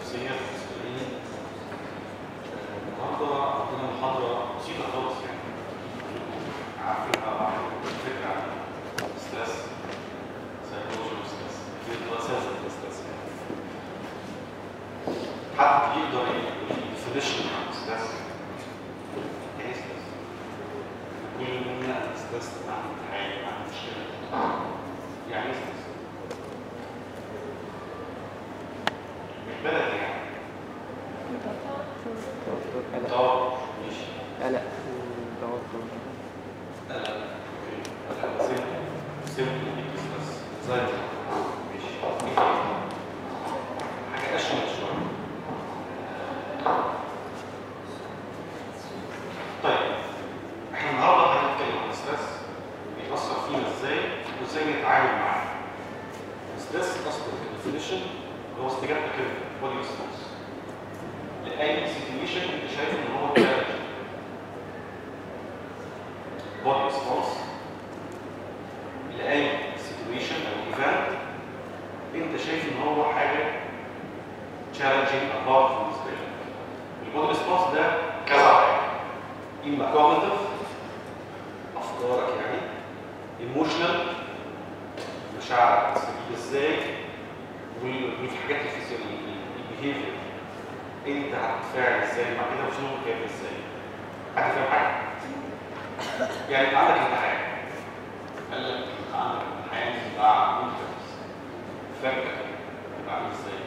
النفسيه المسؤولين النهارده عندنا محاضره بسيطه خالص يعني عارفينها وعارفين فكره عن الستريس سايكولوجي والستريس في دراسات الستريس حد يقدر يقول ديفينيشن عن الستريس ايه ستريس؟ كل منا ستريس عن حاجه عن مشكله يعني ايه ستريس؟ بالبلد يعني توتر قلق طب ماشي قلق توتر لا لا لا سيمبل سيمبل بس زي ماشي حاجه اشمل شويه طيب احنا النهارده هنتكلم عن الستريس بيأثر فينا ازاي وازاي نتعامل معاه الستريس اصلا كديفينيشن هو استجابتك كده بودي ريسبونس لاي سيتويشن انت شايف ان هو challenging. body response لأي situation أو event أنت شايف إن هو حاجة challenging أو hard بالنسبة لك. البودي response ده كذا حاجة إما cognitive أفكارك يعني emotional مشاعرك بتستجيب إزاي وال- والحاجات الفسيولوجية البيهيفير أنت هتتفاعل إزاي مع كده وشنو كيف إزاي حد فاهم حاجة؟ يعني انت عندك امتحان قال لك انت عندك امتحان بتاع كونفرنس فجأة يبقى عامل ازاي؟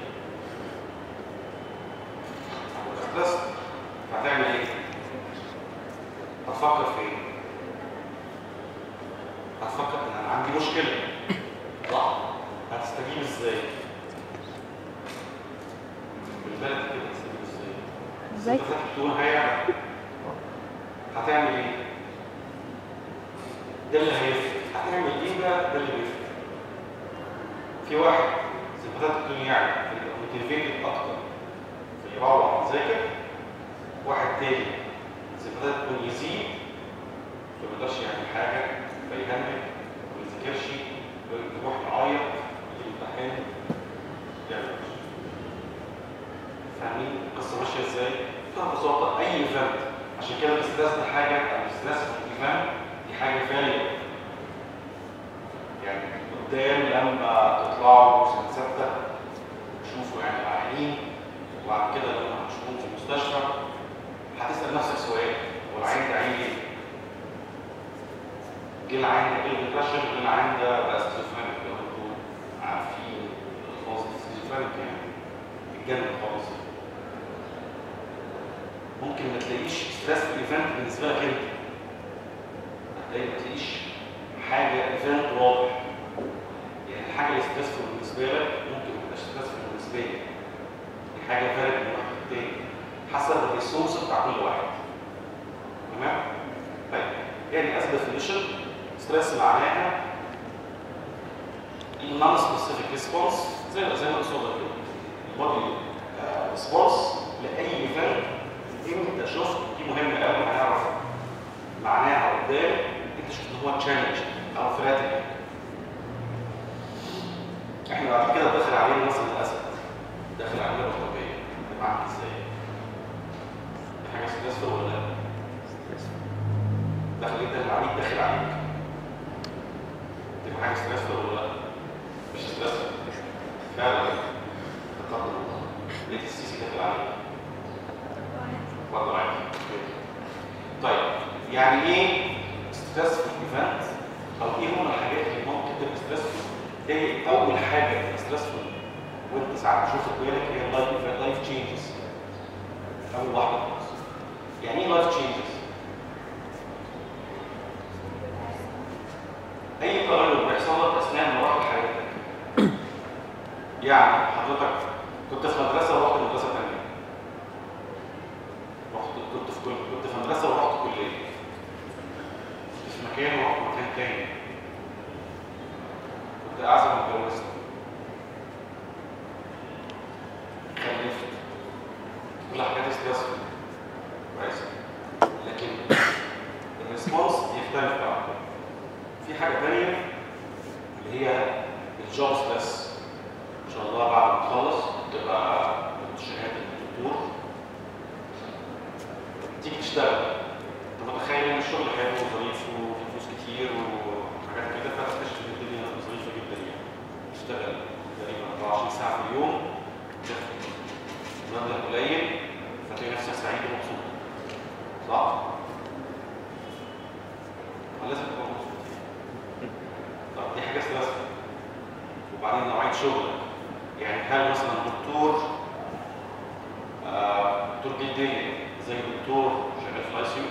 ستريس هتعمل ايه؟ هتفكر في ايه؟ هتفكر ان انا عندي مشكلة صح؟ هتستجيب ازاي؟ بالبلد كده هتستجيب ازاي؟ ازاي انت فاتح تقول هيعمل هتعمل ايه؟ ده اللي هيفرق هتعمل ايه بقى ده اللي بيفرق في واحد سيمباتات تكون يعني يبقى موتيفيتد اكتر فيروح يذاكر واحد تاني سيمباتات تكون يزيد فما يقدرش يعمل حاجه فيهنج ما يذاكرش يروح يعيط يجي الامتحان يعمل فاهمين القصه ماشيه ازاي؟ بكل ببساطه اي ايفنت عشان كده الاستريس ده حاجه او الاستريس في الايفنت دي حاجه فعليه يعني قدام لما تطلعوا سنه سته تشوفوا يعني العيانين وبعد كده لما هتشوفوهم في المستشفى هتسال نفسك سؤال هو العيان ده عين ايه؟ جه العيان ده ايه ديبرشن جه العيان ده بقى سكيزوفرينيك لو انتوا عارفين الخاص سكيزوفرينيك يعني اتجنن خالص ممكن ما تلاقيش ستريس في الايفنت بالنسبه لك انت هتلاقي ما تلاقيش حاجه ايفنت واضح يعني الحاجه اللي ستريسفول بالنسبه لك ممكن ما تبقاش ستريسفول بالنسبه لي دي حاجه فارق من واحد للتاني حسب الريسورس بتاع كل واحد تمام طيب يعني از ديفينيشن ستريس معناها non specific response زي ما زي ما قصدنا كده البودي ريسبونس لاي ايفنت انت شفت دي مهمه قوي هنعرف معناها قدام انت شفت ان هو تشالنج او ثريتنج احنا بعد كده داخل علينا مثلا الاسد داخل علينا الطبيعيه تبقى عامل ازاي؟ دي حاجه ستريسفول ولا لا؟ داخل انت اللي عليك داخل عليك تبقى حاجه ستريسفول ولا لا؟ مش ستريسفول فعلا تقدم الله لقيت السيسي داخل عليك برضه عادي طيب يعني ايه ستريسفول ايفنت او ايه هم الحاجات اللي ممكن تبقى ستريسفول ايه اول حاجه تبقى ستريسفول وانت ساعات شفت بالك هي اللايف لايف تشينجز اول واحده خالص يعني ايه لايف تشينجز اي تغير بيحصل لك اثناء مراحل حياتك يعني حضرتك كنت في مدرسه ورحت مدرسه ثانيه رحت كنت في كل كنت في مدرسه ورحت كليه كنت في مكان ورحت مكان تاني كنت اعزب واتجوزت خلفت كل حاجات ستريسفول كويس لكن الريسبونس يختلف بقى في حاجه تانيه اللي هي الجوب ستريس ان شاء الله بعد ما تخلص تبقى تشتغل انت متخيل ان الشغل حلو وظريف وفي فلوس كتير وحاجات كده فتكتشف ان الدنيا ظريفه جدا يعني تشتغل تقريبا 24 ساعه في اليوم تاخد مبلغ قليل فتلاقي نفسك سعيد ومبسوط صح؟ لازم تبقى مبسوط طب دي حاجه ستريسفul وبعدين نوعيه شغلك يعني هل مثلا دكتور آه، دكتور جلديه زي دكتور شغال في الاي سي يو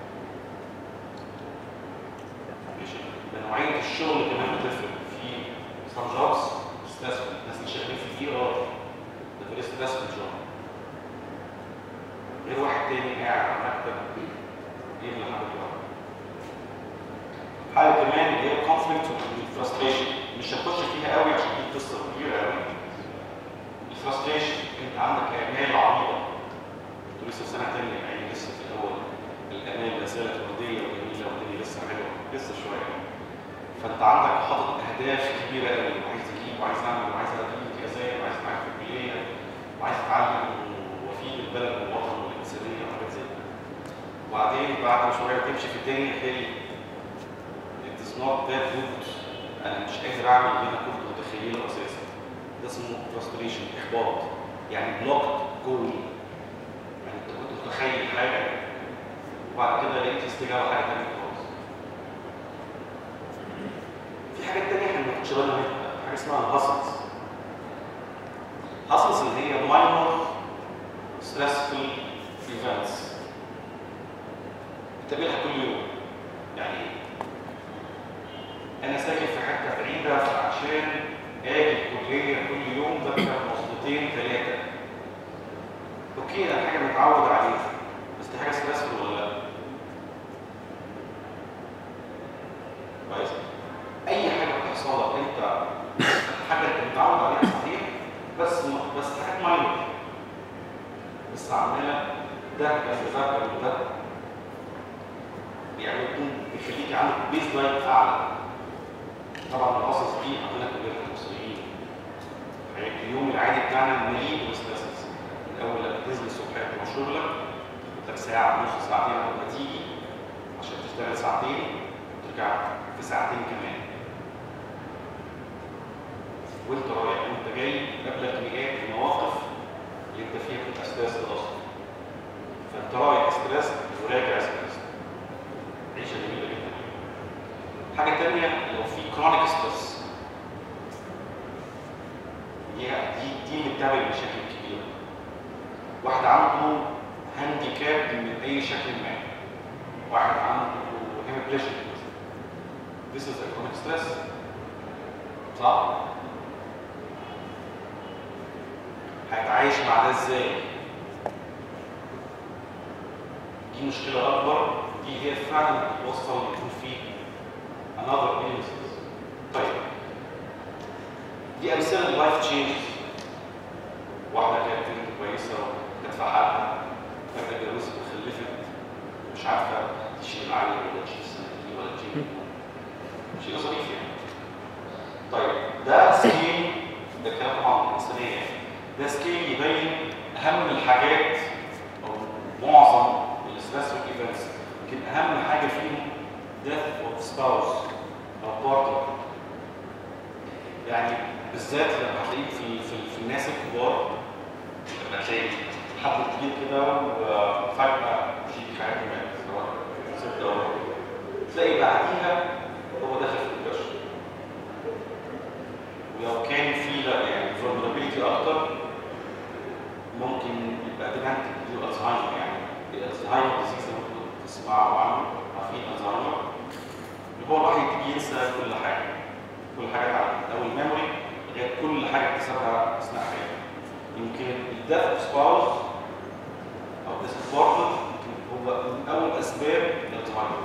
ماشي ده نوعيه الشغل كمان بتفرق في some jobs stressful الناس اللي شغالين في الاي ار ده فيري stressful job غير واحد تاني قاعد على مكتب يملى حاجه لوحده حاجه كمان اللي هي الكونفليكت والفرستريشن مش هنخش فيها قوي عشان دي قصه كبيره قوي الفرستريشن انت عندك امال عريضه انتوا لسه في سنه ثانيه يعني لسه في الاول الامال لا زالت ورديه وجميله والدنيا لسه حلوه لسه شويه فانت عندك حاطط اهداف كبيره قوي وعايز تجيب وعايز اعمل وعايز اجيب امتيازات وعايز معاك في الكليه وعايز اتعلم وافيد البلد والوطن والانسانيه وحاجات زي كده وبعدين بعد شويه تمشي في الدنيا تلاقي it is not that good انا مش قادر اعمل اللي انا كنت متخيله اساسا ده اسمه frustration احباط يعني blocked goal يعني انت كنت متخيل حاجه وبعد كده لقيت استجابه حاجه ثانيه خالص في حاجات تانية احنا ما كنتش بالنا منها حاجه اسمها الهاسلز هاسلز اللي هي minor stressful events بتقابلها كل يوم يعني انا ساكن في حته بعيده فعشان اجي الكليه كل يوم بركب مواصلتين ثلاثه اوكي ده حاجه متعود عليها بس دي حاجه ستريسفول ولا لا؟ كويس اي حاجه بتحصل لك انت حاجه انت متعود عليها صحيح بس بس حاجات ماينور بس عماله ده يتذكر وده يعني يكون بيخليك عندك بيز لاين اعلى طبعا القصص دي عندنا كلنا كمصريين يعني اليوم العادي بتاعنا مليء بالستريسز من اول لما تنزل الصبح تروح شغلك لك ساعه نص ساعتين قبل ما تيجي عشان تشتغل ساعتين وترجع في ساعتين كمان وانت رايح وانت جاي قبلك مئات المواقف اللي انت فيها بتبقى ستريس اصلا فانت رايح ستريس وراجع ستريس عيشه جميله جدا حاجه تانية لو في كرونيك ستريس دي دي دي اللي بتعمل مشاكل كبيره واحد عنده هانديكاب من اي شكل ما واحد عنده هيموبليشن مثلا This is a chronic stress صح؟ هيتعايش مع ده ازاي؟ دي مشكلة أكبر دي هي فعلا بتوصل يكون في another illnesses طيب دي أمثلة اللايف تشينجز واحدة كانت بنت كويسة وكانت في حالها فجأة اتجوزت وخلفت مش عارفة تشيل عليه ولا تشيل سنتين ولا تشيل شيء ظريف يعني طيب ده سكيل ده كلام طبعا الإنسانية يعني ده سكيل يبين أهم الحاجات أو معظم الستريسفul ايفنتس يمكن أهم حاجة فيهم death of spouse أو partner يعني بالذات لما هتلاقيه في في, في الناس الكبار لما تلاقي حد كبير كده وفجأة شيء حياته مات سواء ست أو راجل تلاقي بعديها هو داخل في الدبرشن ولو كان في لا يعني vulnerability اكتر ممكن يبقى ديمانت يجيله الزهايمر يعني الزهايمر ديزيز اللي ممكن تسمعوا عنه عارفين الزهايمر اللي هو الواحد يبتدي ينسى كل حاجه كل حاجه اتعلمت او الميموري لغايه كل حاجه اكتسبها اثناء حياته يمكن الديث اوف سباوس او ديسبورتد يمكن هو من اول اسباب الزهايمر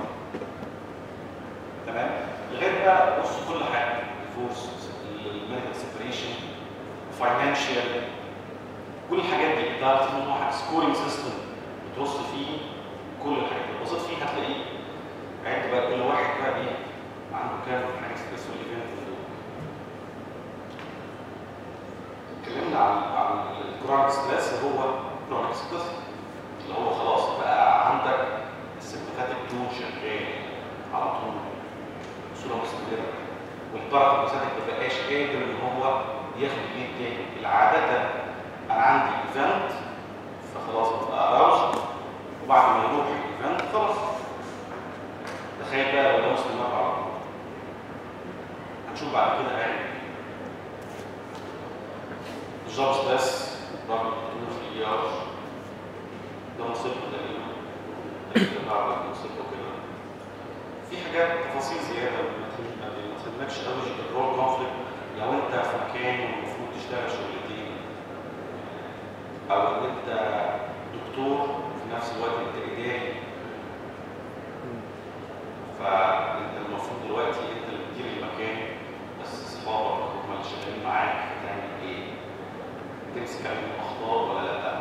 تمام لغايه بقى بص كل حاجه الفورس الميديكال سيبريشن فاينانشال كل الحاجات دي ده في واحد سكورينج سيستم بترص فيه كل الحاجات لو بصيت فيه هتلاقيه عد بقى كل واحد بقى ايه عنده كام حاجه ستريسفول ايفنت دول اتكلمنا عن عن الكرونيك ستريس اللي هو كرونيك ستريس اللي هو خلاص بقى عندك انا عندي ايفنت فخلاص ببقى اراوز وبعد ما يروح الايفنت خلاص تخيل بقى لو ده مسلم على طول هنشوف بعد كده هيعمل ايه الجوب ستريس راجل دكتور في اي ار ده مصيبه تقريبا تقريبا بعد مصيبه وكده في حاجات تفاصيل زياده ما تهم- ما تهمكش قوي الرول كونفليكت لو انت في مكان والمفروض تشتغل شغلتين او ان انت دكتور في نفس الوقت انت اداري فانت المفروض دلوقتي انت اللي بتدير المكان بس اصحابك هم اللي شغالين معاك هتعمل ايه؟ تمسك عليهم اخطاء ولا لا؟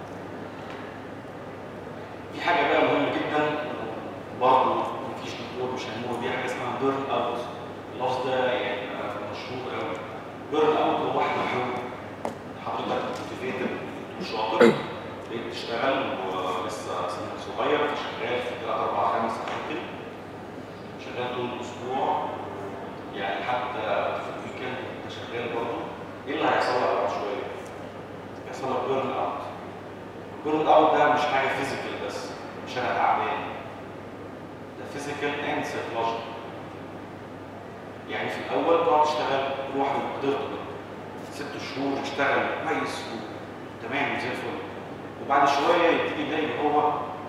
في حاجه بقى مهمه جدا برضه مفيش دكتور مش هنمر بيها حاجه اسمها بيرن اوت اللفظ ده يعني آه، مشهور قوي بيرن اوت هو واحد محروم حضرتك موتيفيتد وشاطر بقيت تشتغل ولسه سنك صغير شغال في 3 4 5 اماكن شغال طول الاسبوع يعني حتى في الويكند انت شغال برضه ايه اللي هيحصل لك بعد شويه؟ هيحصل لك بيرن اوت البيرن اوت ده مش حاجه فيزيكال بس مش انا تعبان ده فيزيكال اند سايكولوجيكال يعني في الاول تقعد تشتغل روح بمقدرتك ست شهور تشتغل كويس وتمام زي الفل وبعد شويه يبتدي يلاقي ان هو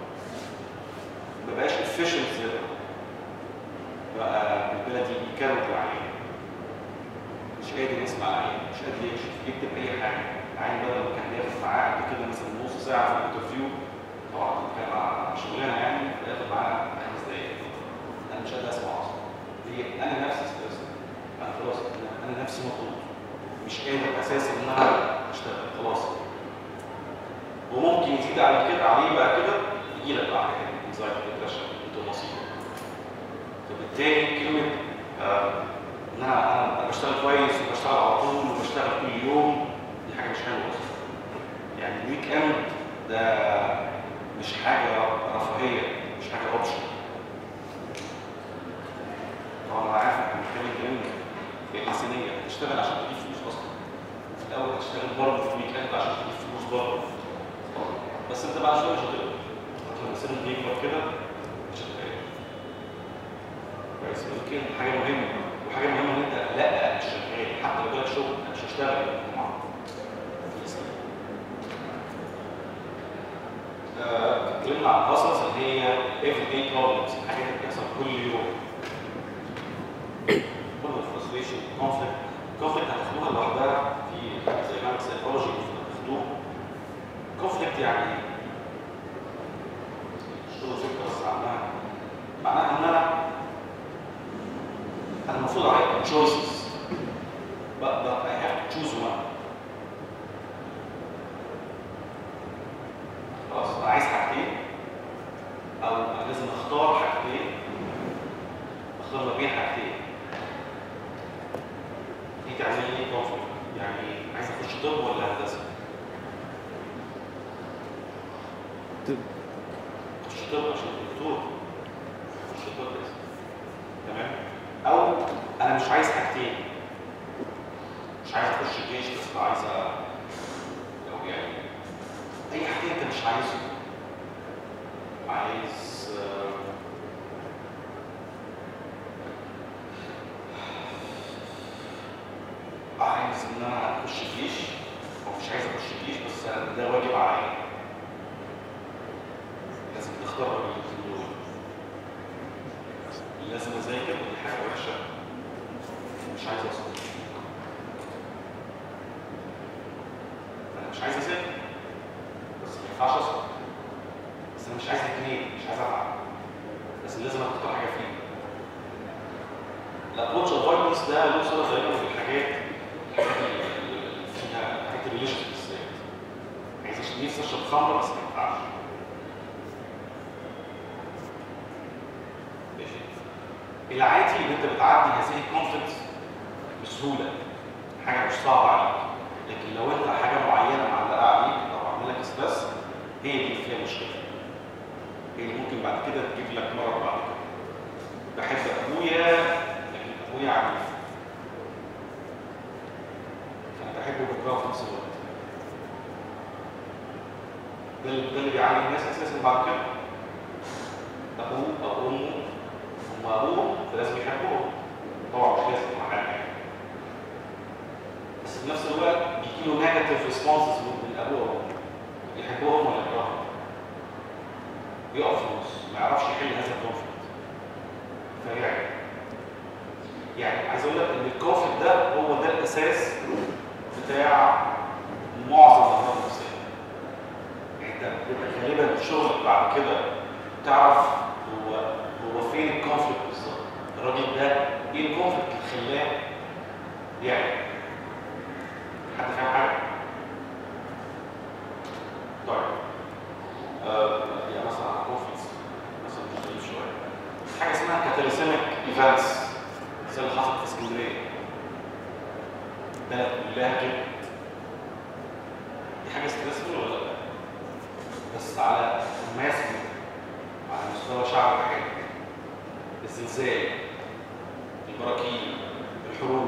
ما بقاش efficient زي الأول. بقى بالبلدي يكروت العين مش قادر يسمع العين مش قادر يكشف يكتب اي حاجه العين بدل ما كان بياخد معاه قبل كده مثلا نص ساعه في الانترفيو طبعا كان على شغلانه يعني بياخد معاه خمس دقائق انا مش قادر اسمع اصلا ليه؟ انا نفسي ستريس انا خلاص أنا- انا نفسي مضغوط مش قادر اساسا ان انا اشتغل خلاص وممكن يزيد على كده عليه بقى كده يجي لك بقى حاجه انزايتي ديبرشن انتوا مصيبه فبالتالي كلمه آه، ان انا انا أنا بشتغل كويس وبشتغل على طول وبشتغل كل يوم دي حاجه مش حلوه اصلا يعني الويك اند ده مش حاجه رفاهيه مش حاجه اوبشن طبعا انا عارف احنا بنتكلم كلام الانسانيه هتشتغل عشان تجيب فلوس اصلا في الاول هتشتغل برضه في الويك اند عشان تجيب فلوس برضه بس انت بعد شويه مش هتقدر لما سنك يكبر كده مش هتقدر كويس يمكن حاجه مهمه وحاجه مهمه ان انت لا مش شغال حتى لو جالك شغل انا مش هشتغل الجمعه آه، اتكلمنا عن الباسلز اللي هي every day problems الحاجات اللي بتحصل كل يوم قلنا الفرستريشن كونفليكت كونفليكت هتاخدوها لوحدها في حاجه زي معنى سيكولوجي هتاخدوها كونفليكت يعني ايه؟ الشغل فكره بس عنها معناها ان انا انا المفروض عليا choices but, but I have to choose one خلاص انا عايز حاجتين او انا لازم اختار حاجتين اختار ما بين حاجتين دي تعمل لي ايه كونفليكت يعني عايز اخش طب ولا هندسه طب. اخش طب عشان دكتور اخش طب لازم تمام او انا مش عايز حاجتين مش عايز اخش الجيش بس عايز أ- لو يعني اي حاجتين انت مش عايزه عايز آه، عايز ان انا اخش الجيش او مش عايز اخش الجيش بس أنا ده واجب عليا لازم تختار ما بين الاثنين دول لازم اذاكر ودي حاجه وحشه مش عايز اصلا انا مش عايز اذاكر بس ما ينفعش اصلا بس انا مش عايز اثنين مش عايز اتعب بس لازم اختار حاجه فيه الابروتش افويدنس ده له صله تقريبا في الحاجات الحاجات اللي فيها حاجات الريليشن بالذات عايز أش- نفسي اشرب خمره بس ما ينفعش ماشي العادي ان انت بتعدي هذه الكونفليكت بسهوله حاجه مش صعبه عليك لكن لو انت حاجه معينه معلقه عليك او عامله لك ستريس هي دي اللي فيها مشكله هي اللي ممكن بعد كده تجيب لك مرض بعد كده بحب ابويا لكن ابويا عنيف فانا بحبه وبكرهه في نفس الوقت ده اللي ده اللي بيعلم الناس اساسا بعد كده ابوه او امه هم ابوهم فلازم يحبوهم طبعا مش لازم مع حاجه يعني. بس في نفس الوقت بيجي له نيجاتيف ريسبونسز من ابوه وامه يحبوهم ولا يكرههم يقف في النص ما يعرفش يحل هذا الكونفليكت فيعمل يعني عايز اقول لك ان الكونفليكت ده هو ده الاساس بتاع معظم الامراض النفسيه يعني انت بيبقى غالبا شغلك بعد كده تعرف هو هو فين الكونفليكت بالظبط الراجل ده ايه الكونفليكت اللي خلاه يعني حد فاهم حاجه؟ طيب آه يعني مثلا على الكونفليكتس مثلا مش ضعيف شويه حاجه اسمها كاتاليسيميك ايفنتس زي اللي حصل في اسكندريه بلد كلها كده دي حاجه ستريسفول ولا لا؟ بس على ماس على مستوى شعب واحد الزلزال البراكين الحروب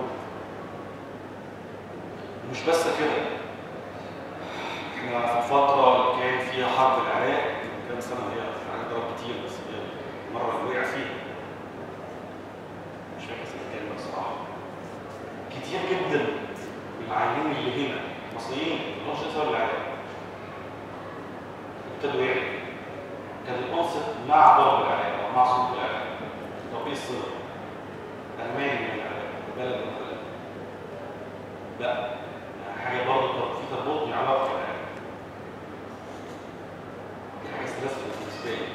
ومش بس كده احنا في الفترة اللي كان فيها حرب العراق من كام سنة هي يعني ضرب كتير بس هي المرة اللي وقع فيها مش فاكر سنة كام بصراحة كتير جدا العيانين اللي هنا مصريين ما لهمش اثر العراق ابتدوا يعملوا كان الانصت مع ضرب العراق او مع صوت العراق طب ايه الصله؟ الماني من العراق بلد من البلد لا يعني حاجه برضه في تربط لي علاقه بالعراق دي حاجه ستريسفول بالنسبه لي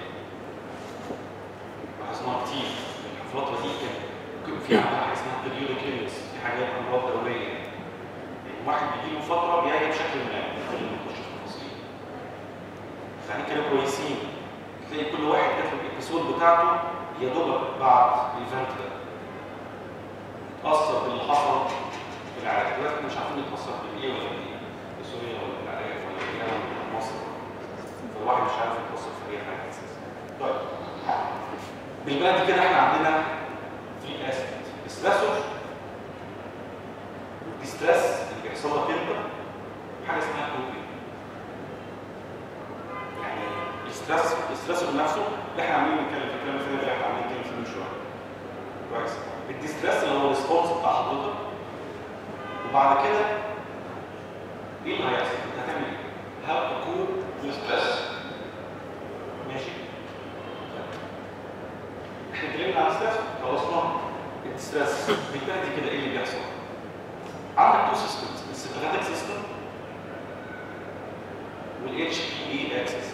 لاحظناها كتير في الفتره دي كان ممكن في عندنا حاجه اسمها periodic illness في حاجات امراض دوريه يعني واحد بيجي له فتره بيعجب بشكل ما خلينا نخش في التفاصيل يعني كانوا كويسين تلاقي كل واحد كاتب الابيسود بتاعته يا دوبك بعد الايفنت ده اتاثر باللي حصل في العراق دلوقتي مش عارفين نتاثر بالايه ولا بالايه بسوريا ولا بالعراق ولا بايران ولا مصر فالواحد مش عارف يتاثر في اي حاجه اساسا طيب بالبلد كده احنا عندنا في اسيد ستريسور والديستريس اللي بيحصل لك انت حاجه اسمها كوبي يعني الاسترس الاسترس نفسه اللي احنا عاملين نتكلم في الكلام اللي احنا عاملين نتكلم فيه من شويه كويس الديسترس اللي هو الريسبونس بتاع حضرتك وبعد كده ايه اللي هيحصل؟ انت هتعمل ايه؟ هاو تو كوب ستريس ماشي؟ احنا اتكلمنا عن الستريس خلصنا الستريس بالتالي كده ايه اللي بيحصل؟ عندك تو سيستمز السيمباثيك سيستم والاتش بي اي اكسس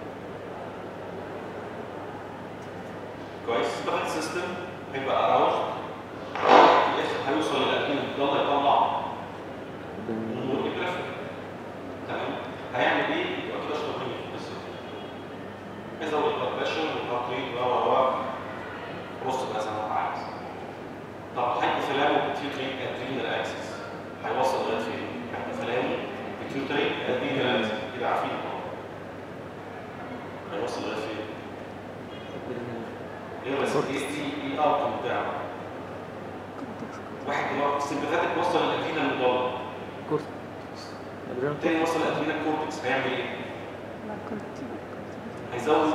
كويس السيمباثيك سيستم هيبقى اراوز في الاخر هيوصل للادرينال يلا يطلع نمور ابرافيك تمام هيعمل ايه؟ يبقى كده اشرب مني في القصه دي يزود البلاد بريشر والهارت ريت و و و بص بقى زي ما انت عايز طب هايبوثالامو بيتيوتري ادرينال اكسس هيوصل لغايه فين؟ هايبوثالامو بيتيوتري ادرينال اكسس كده عارفين طبعا هيوصل لغايه فين؟ ايه بس ايه ايه ايه اوتكم بتاعه؟ واحد دلوقتي السمباثيك وصل للادرينال المضلة التاني وصل للادرينال كورتكس هيعمل ايه؟ هيزود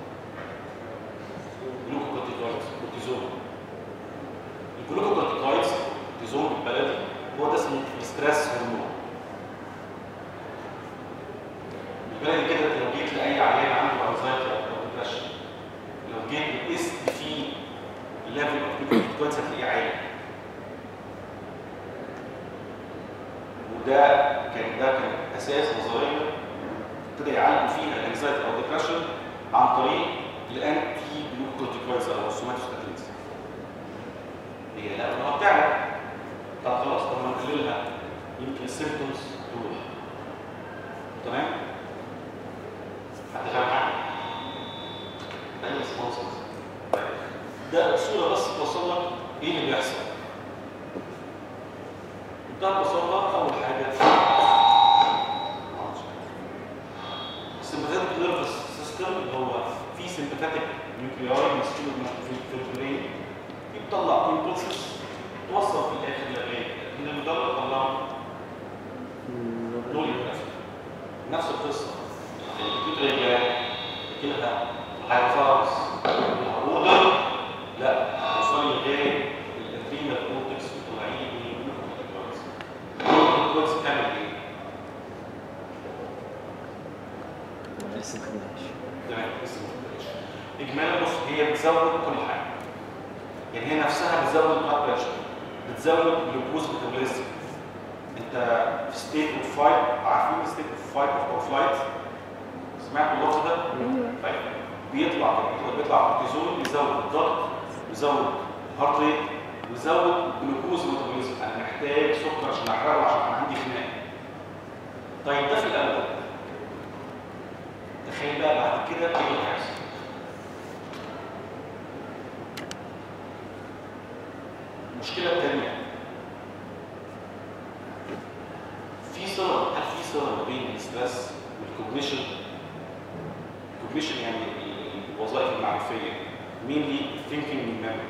جلوكوكورتيكويدز كورتيزون الجلوكوكورتيكويدز كورتيزون بالبلدي هو ده اسمه الستريس هرمون بالبلدي كده انت لو جيت لاي عيان عنده انزايتي او ديبرشن لو جيت وقست فيه الليفل اوف جلوكوكورتيكويدز هتلاقيه عالي وده كان ده كان اساس نظريه ابتدى يعالجوا فيها الانكزايتي او ديبرشن عن طريق الانتي جلوكوكورتيكويدز او السوماتوستاتينز هي لا ما بتعمل طب خلاص طب ما نقللها يمكن السيمبتومز تروح تمام حد فاهم حاجه اي ريسبونسز ده صوره بس توصل لك ايه اللي بيحصل بمنتهى البساطه اول حاجه السمباثيك نيرفس سيستم اللي هو في سمباثيك نيوكلياي مسؤول في البرين بيطلع امبولسز توصل في الاخر لغايه ان المدرب طلع نول نفس القصه الكمبيوتر جلاند كده هايبوثالاموس الهرمودر لا هيوصل لغايه الادرينال كورتكس وطالعين من الكورتكس الكورتكس بتعمل ايه؟ لسه ما خدناش تمام لسه ما خدناش. اجمالا بص هي بتزود كل حاجه يعني هي نفسها بتزود البلاد بريشر بتزود الجلوكوز ميتابوليزم انت في ستيت اوف فايت عارفين ستيت اوف فايت او فلايت سمعتوا اللفظ ده؟ طيب بيطلع بيطلع كورتيزول يزود الضغط يزود الهارت ريت ويزود الجلوكوز ميتابوليزم انا محتاج سكر عشان احرقه عشان انا عندي خناق طيب ده في الاول تخيل بقى بعد كده ايه اللي هيحصل المشكله الثانيه في صله هل في صله ما بين الستريس والكوجنيشن الكوجنيشن يعني ال- الوظائف المعرفيه مين لي ثينكينج والميموري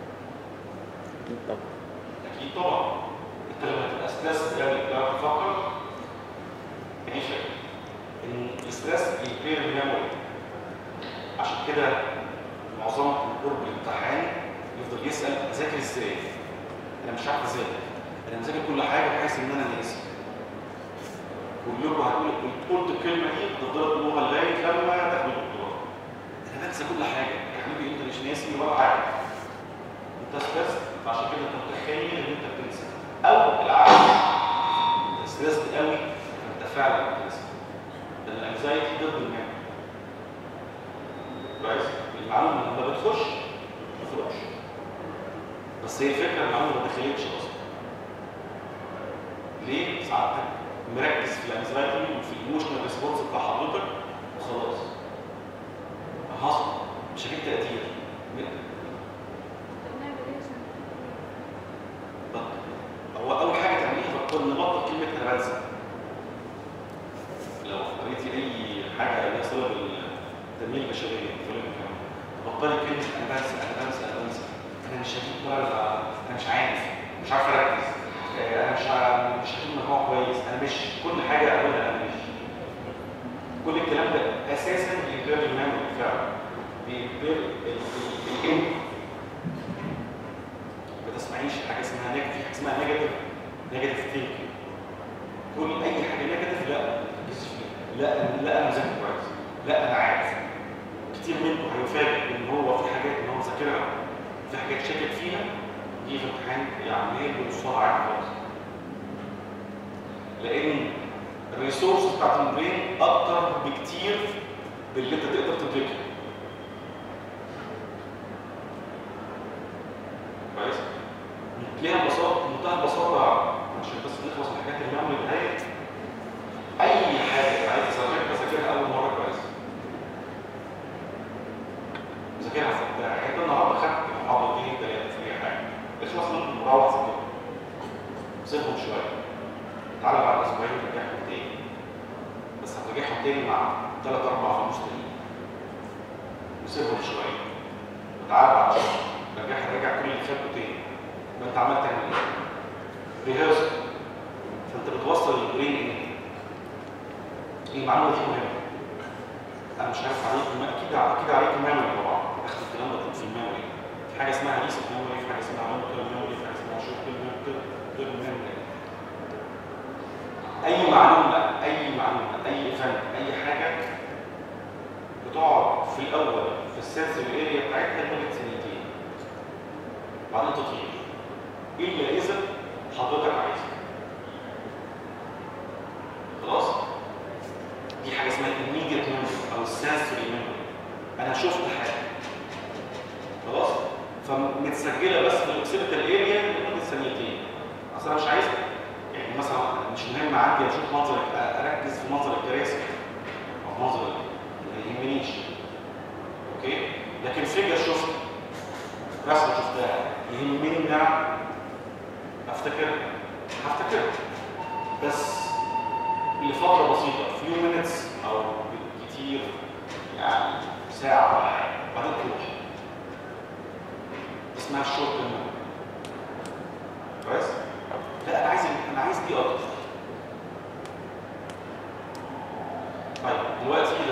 طب اكيد طبعا انت لما تبقى ستريس يعني بتعرف تفكر ايه شيء ان الستريس بيبير الميموري عشان كده معظم قرب الامتحان يفضل يسال اذاكر ازاي انا مش عارف اذاكر انا مذاكر كل حاجه بحيث ان انا ناسي كلكم هتقول قلت الكلمه دي تفضلوا تقولوها لغايه لما تاخدوا الدكتوراه انا بنسى كل حاجه يا حبيبي انت مش ناسي ولا حاجه انت ستريس عشان كده انت متخيل ان انت بتنسى او العكس انت ستريسد قوي فانت فعلا بتنسى لان الانكزايتي ضد الميموري كويس المعلومه لما بتخش ما بتخرجش بس هي الفكره المعلومه ما دخلتش اصلا ليه ساعتك مركز في الانكزايتي وفي الايموشنال ريسبونس بتاع حضرتك وخلاص حصل مش هجيب تقدير هو اول حاجه تعمليها بطل نبطل كلمه انا بنسى لو قريتي اي حاجه ليها صله بالتنميه البشريه تقول لك بطلي كلمه انا بنسى انا بنسى انا بنسى انا مش هجيب درجه انا مش عارف مش عارف اركز آه، انا مش ع- مش هجيب مجموع كويس انا مش كل حاجه اقولها انا مش كل الكلام ده اساسا بيبير الميموري فعلا بيبير الانت ما تسمعيش حاجه اسمها نيجاتيف في حاجه اسمها نيجاتيف نيجاتيف ثينكينج كل اي حاجه نيجاتيف لا ما تركزش فيها لا لا انا مذاكر كويس لا انا عارف كتير منكم هيفاجئ ان هو في حاجات ان هو مذاكرها في حاجات شاكك فيها دي في الامتحان يعني هي بنصها عادي خالص لان الريسورس بتاعت البرين اكتر بكتير باللي انت تقدر تدركه كويس ليها بساطه منتهى البساطه عشان بس نخلص من الحاجات المهمه اللي اي حاجه عايز تذاكرها تذاكرها اول مره كويس ذاكرها في بتاع يعني انت النهارده خدت محاضرتين ثلاثه في اي حاجه اخلص منهم مروح ذاكرها سيبهم شويه تعالى بعد اسبوعين ترجعهم تاني بس هترجعهم تاني مع ثلاث اربع فلوس تاني وسيبهم شويه وتعالى بعد شهر رجع رجع كل اللي فاتوا تاني يبقى انت عمال تعمل ايه؟ ريهرسل فانت بتوصل البرين ايه؟ المعلومه دي مهمه انا مش عارف عليكم اكيد اكيد عليكم ميموري طبعا اخد الكلام ده في الميموري في حاجه اسمها ريسك ميموري في حاجه اسمها لونج تيرم ميموري في حاجه اسمها شورت تيرم ميموري اي معلومه اي معلومه اي ايفنت اي حاجه بتقعد في الاول في السنسوري اريا بتاعتها لمده سنتين بعدين تطير الا اذا حضرتك عايزها خلاص دي حاجه اسمها immediate memory او sensory memory انا شفت حاجه خلاص فمتسجله بس في الاوكسيبيتال اريا لمده ثانيتين اصل انا مش عايز يعني مثلا مش مهم عندي اشوف منظر اركز في منظر الكراسي او منظر ما يهمنيش اوكي لكن فيجر شفت رسمه شفتها يهمني ان انا افتكرها هفتكرها بس لفتره بسيطه few minutes او كتير يعني ساعه ولا حاجه بعدين تروح اسمها الشورت ميموري كويس لا انا عايز انا عايز دي اكتر طيب دلوقتي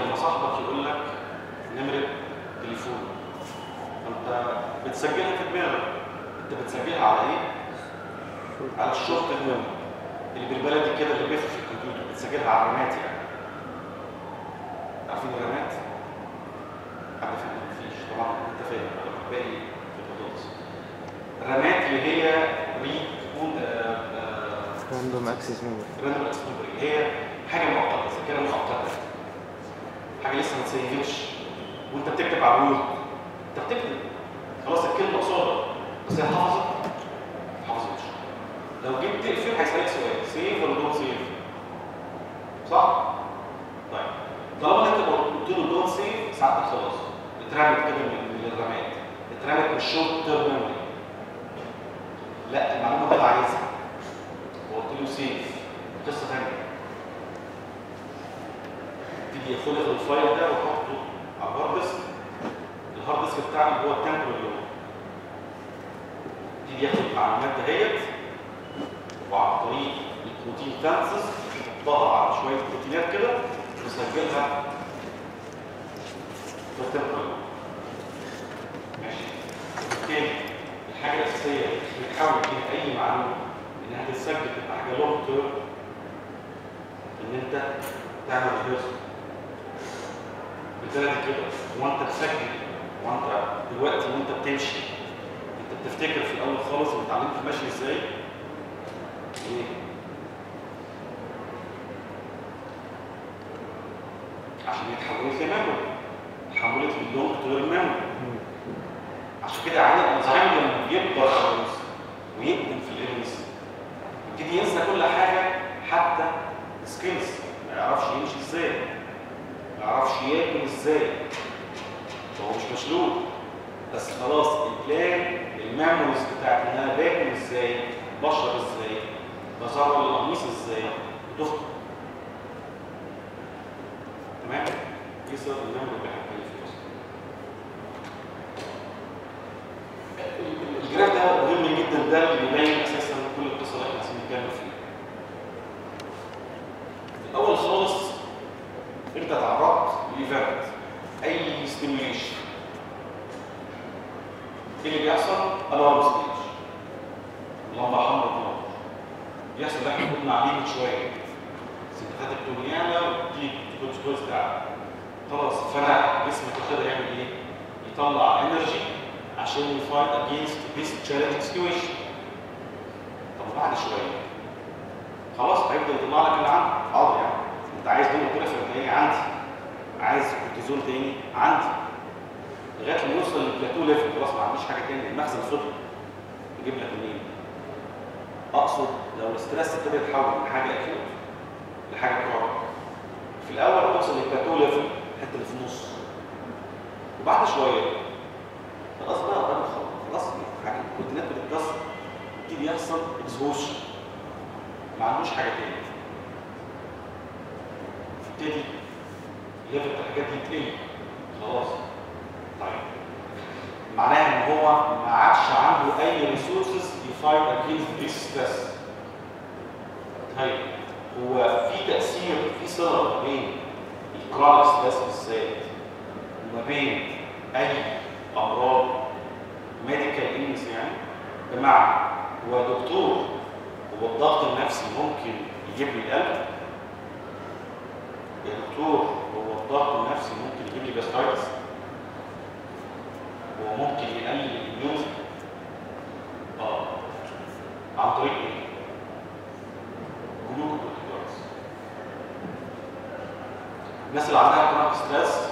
يقول لك نمره تليفون فانت بتسجلها في دماغك انت بتسجلها على ايه؟ على الشورت الميموري اللي بالبلدي كده اللي بيفرق في الكمبيوتر بتسجلها على الرامات يعني عارفين الرامات؟ حد فاهم مفيش طبعا انت فاهم باقي في البطاطس الرامات اللي هي ريد اون راندوم اكسس ميموري راندوم اكسس ميموري هي حاجه مؤقته ذاكره مؤقته حاجه لسه ما تسيفش وانت بتكتب على الوورد انت بتكتب خلاص الكلمه قصادك بس هي حافظت ما حافظتش لو جيت تقفل هيسالك سؤال سيف ولا دونت سيف صح طيب طالما انت قلت له دونت سيف ساعتك خلاص اترمت كده من من الرماد اترمت من الشورت تيرم ميموري لا المعلومه دي انا عايزها وقلت له سيف قصه ثانيه تيجي ياخد الفايل ده ويحطه على الهارد ديسك الهارد ديسك بتاعنا هو التمبرال لود يبتدي ياخد المعلومات دهيت وعن طريق البروتين تانسز يحطها على شويه بروتينات كده ويسجلها في التمبرال لود ماشي وبالتالي الحاجه الاساسيه اللي بتحاول فيها اي معلومه انها تتسجل تبقى حاجه لونج تيرم ان انت تعمل ريهرسل بالبلدي كده وانت بتسجل وانت دلوقتي وانت بتمشي انت بتفتكر في الاول خالص انت اتعلمت المشي ازاي ايه عشان يتحولت لميموري اتحولت للونج تيرم ميموري عشان كده عادي الالزهايمر لما بيكبر خالص ويقدم في الالمس يبتدي ينسى كل حاجه حتى سكيلز ما يعرفش يمشي ازاي ما يعرفش ياكل ازاي هو مش مشلول بس خلاص البلان الميموريز بتاعت ان انا باكل ازاي بشرب ازاي بزرع القميص ازاي بتفضل تمام دي صيغه الميموري اللي احنا بنتكلم فيها أصلاً. الجراف ده مهم جدا ده اللي بيبين اساسا كل القصه اللي احنا عايزين نتكلم فيها في الاول خالص انت تعرضت لايفنت اي ستيميوليشن ايه اللي بيحصل؟ الارم ستيج اللمبه حمراء تنور بيحصل اللي احنا قلنا عليه من شويه سنتات الدنيانا دي كورتيكوز بتاعها خلاص فانا جسمك كده يعمل ايه؟ يطلع انرجي عشان يفايت اجينست ذيس تشالنج سيتويشن طب بعد شويه خلاص هيبدا يطلع لك اللي عنده حاضر يعني انت عايز دول كده تاني عندي عايز كورتيزون تاني عندي لغايه ما يوصل للبلاتو ليفل خلاص ما عنديش حاجه تاني المخزن فضي يجيب لك منين؟ اقصد لو الاسترس ابتدى يتحول من حاجه اكيوت لحاجه كرونيك في الاول توصل للبلاتو ليفل الحته اللي في النص وبعد شويه خلاص بقى الراجل خلاص خلاص حاجه البروتينات بتتكسر يبتدي يحصل اكزهوشن ما عندوش حاجه تاني يبتدي ليفل الحاجات دي تقل خلاص طيب معناها ان هو ما عادش عنده اي ريسورسز يفايت اجينست ذيس ستريس طيب هو في تاثير في صله ما بين الكرونيك ستريس بالذات وما بين اي امراض ميديكال إلنس يعني بمعنى هو دكتور هو الضغط النفسي ممكن يجيب لي القلب يا دكتور هو الضغط النفسي ممكن يجيب لي جاسترايتس هو ممكن يقلل الاميونز اه عن طريق ايه؟ جلوكوكورتيكويدز الناس اللي عندها كرونيك ستريس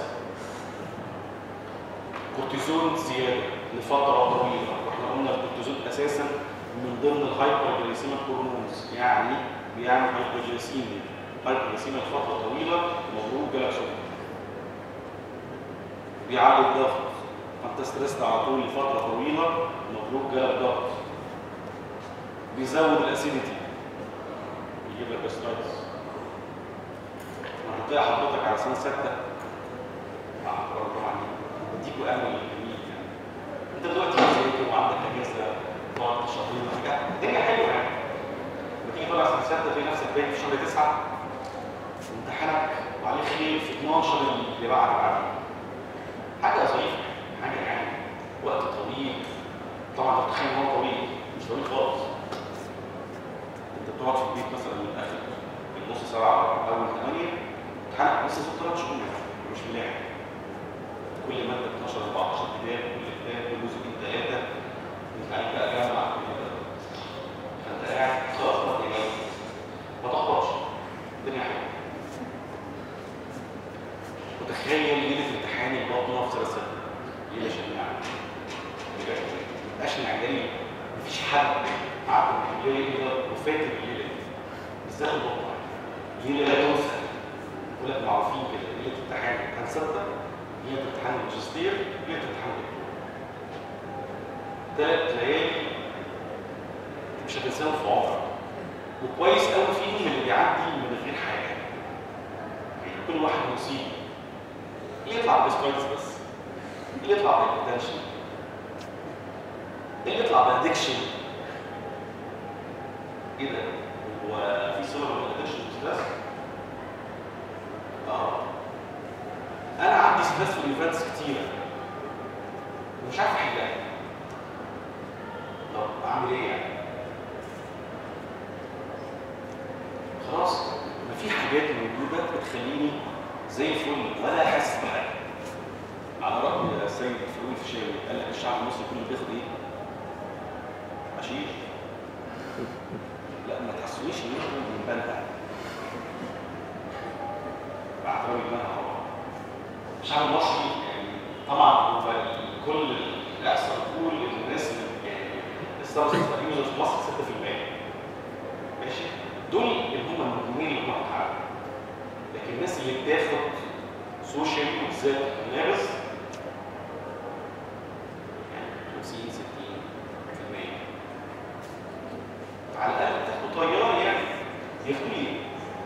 كورتيزون زياده لفتره طويله واحنا قلنا الكورتيزون اساسا من ضمن الهايبر جليسيميك هرمونز يعني بيعمل هايبر جليسيميا هايبر جليسيميا لفتره طويله مبروك جالك سكر بيعلي الضغط فانت ستريسد على طول لفتره طويله مبروك جالك ضغط بيزود الاسيديتي يجيب لك استرايتس هتلاقي حضرتك على سنه سته مع طبعا بديكوا امل جميل يعني انت دلوقتي بتذاكر وعندك اجازه تقعد شهرين حاجه الدنيا حلوه يعني بتيجي طالع سنه سته تلاقي نفسك باين في شهر تسعه امتحانك وعليه خير في 12 اللي بعد بعد حاجه ظريفه حاجه يعني وقت طويل طبعا انت متخيل ان هو طويل مش طويل خالص انت بتقعد في البيت مثلا من اخر من نص سبعه او اول ثمانيه امتحانك لسه ست ثلاث شهور مش ملاحق كل ماده 12 14 كتاب كل كتاب كل جزئين ثلاثه انت عليك بقى جامعه كل ده فانت قاعد خلاص ما تقلقش ما تحبطش الدنيا حلوه وتخيل ليله امتحان البطنه في سنه سته ليله شنيعه بجد ما تبقاش معجنين مفيش حد عدى من الكليه كده وفاكر الليله دي بالذات البطنه ليله لا تنسى يقول لك معروفين كده ليله امتحان امتحان سته ليله امتحان الماجستير ليله امتحان الدكتور ثلاث ليالي مش هتنساهم في عمرك وكويس قوي فيهم اللي بيعدي من غير حاجه يعني كل واحد مصيبه اللي يطلع بسكويتس بس اللي يطلع بالاتنشن اللي يطلع بادكشن ايه ده هو في صور من الادكشن ستريس اه انا عندي ستريس في الايفنتس كتيره ومش عارف احلها طب اعمل ايه يعني خلاص ما في حاجات موجوده بتخليني زي الفل ولا حاسس بحاجه على راي السيد فاروق الفيشاوي قال لك الشعب المصري كله بياخد ايه؟ حشيش لا ما تحسونيش ان انتوا بنبلع باعتباري ان انا طبعا الشعب المصري يعني طبعا هو كل الاحصاء بتقول ان الناس اللي يعني السبستنس ابيوزرز في مصر 6% ماشي دول اللي هم المجرمين اللي هم هيتعالجوا لكن الناس اللي بتاخد سوشيال بالذات الملابس يعني 50 60% على الاقل تاخدوا طيار يعني ياخدوا ايه؟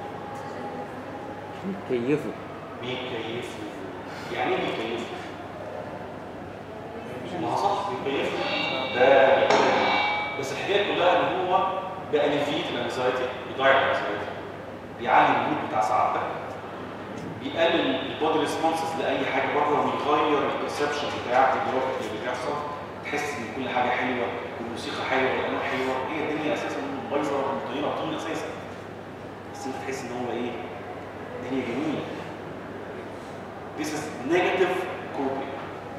كيفوا بيكيفوا يعني ايه بيكيفوا؟ ما هو صح بيكيفوا ده بيكون- بس الحكايه كلها ان هو بأليفيت الانكزايتي بيضيع الانكزايتي بيعلي المود بتاع سعادتك بيقلل البودي ريسبونسز لاي حاجه بره ويغير البرسبشن بتاعك الجرافيك اللي بيحصل تحس ان كل حاجه حلوه والموسيقى حلوه والالوان حلوه هي الدنيا اساسا بايظه ومطينه طين اساسا بس انت تحس ان هو ايه الدنيا جميله This is negative coping.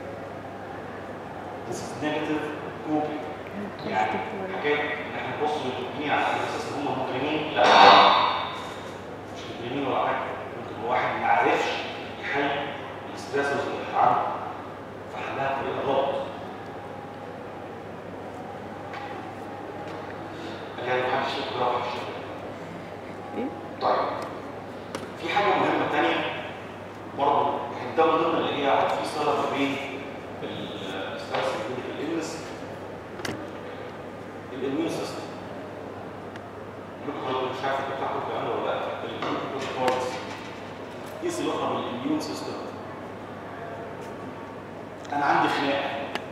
This is negative coping. يعني حكايه ان احنا نبص للمجرمين على اساس ان هم مجرمين لا مش مجرمين ولا حاجه ممكن هو واحد ما عرفش يحل الستريسرز اللي عنده فحلها بطريقه غلط قال يعني محدش يقدر يعرف الشغل إيه؟ طيب في حاجه مهمه ثانيه برضه يعني ده من ضمن اللي هي في صله ما بين الستريس الميديكال النس الاميون سيستم ممكن مش عارف انت بتاخد الكلام ده ولا لا الاميون كويس ايه صلتها بالاميون سيستم انا عندي خناقه